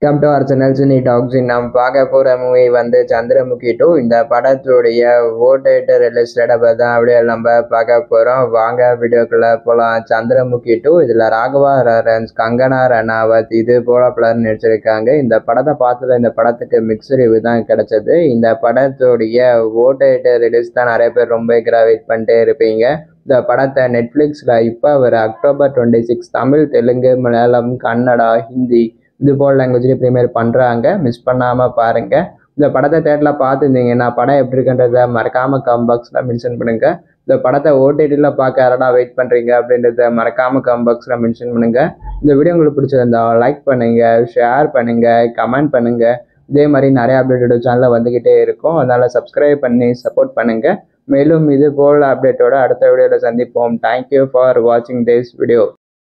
come to our channel Cine Talks நம்ம பார்க்க போகிற மூவி வந்து சந்திரமுகி டூ இந்த படத்துடைய ஓட்டேட்டு ரிலீஸ்டட தான் அப்படியே நம்ம பார்க்க போகிறோம் வாங்க வீடியோக்குள்ளே போகலாம் சந்திரமுகி டூ இதில் ராகவா ரரன்ஸ் கங்கனா ரணாவத் இது போல பலர் நடிச்சிருக்காங்க இந்த படத்தை பார்த்ததுல இந்த படத்துக்கு மிக்ஸ் ரிவ்யூ தான் கிடைச்சது இந்த படத்துடைய ஓட்டேட்டு ரிலீஸ் தான் நிறைய பேர் ரொம்ப வெயிட் பண்ணிட்டே இருப்பீங்க இந்த படத்தை நெட்ஃப்ளிக்ஸில் இப்போ ஒரு October twenty six Tamil Telugu Malayalam Kannada Hindi இது போல் லாங்குவேஜ்லேயும் ப்ரீமியர் பண்ணுறாங்க மிஸ் பண்ணாமல் பாருங்கள் இந்த படத்தை தேட்டரில் பார்த்துருந்தீங்கன்னா படம் எப்படி இருக்குன்றத மறக்காமல் கம் பாக்ஸில் மென்ஷன் பண்ணுங்கள் இந்த படத்தை ஓடிடியில் பார்க்க யாரடா வெயிட் பண்ணுறீங்க அப்படின்றத மறக்காமல் கம் பாக்ஸில் மென்ஷன் பண்ணுங்கள் இந்த வீடியோ உங்களுக்கு பிடிச்சிருந்தா லைக் பண்ணுங்கள் ஷேர் பண்ணுங்கள் கமெண்ட் பண்ணுங்கள் இதே மாதிரி நிறைய அப்டேட்டோட சேனலில் வந்துக்கிட்டே இருக்கும் அதனால் சப்ஸ்கிரைப் பண்ணி சப்போர்ட் பண்ணுங்கள் மேலும் இது போல் அப்டேட்டோட அடுத்த வீடியோவில் சந்திப்போம் தேங்க்யூ ஃபார் வாட்சிங் திஸ் வீடியோ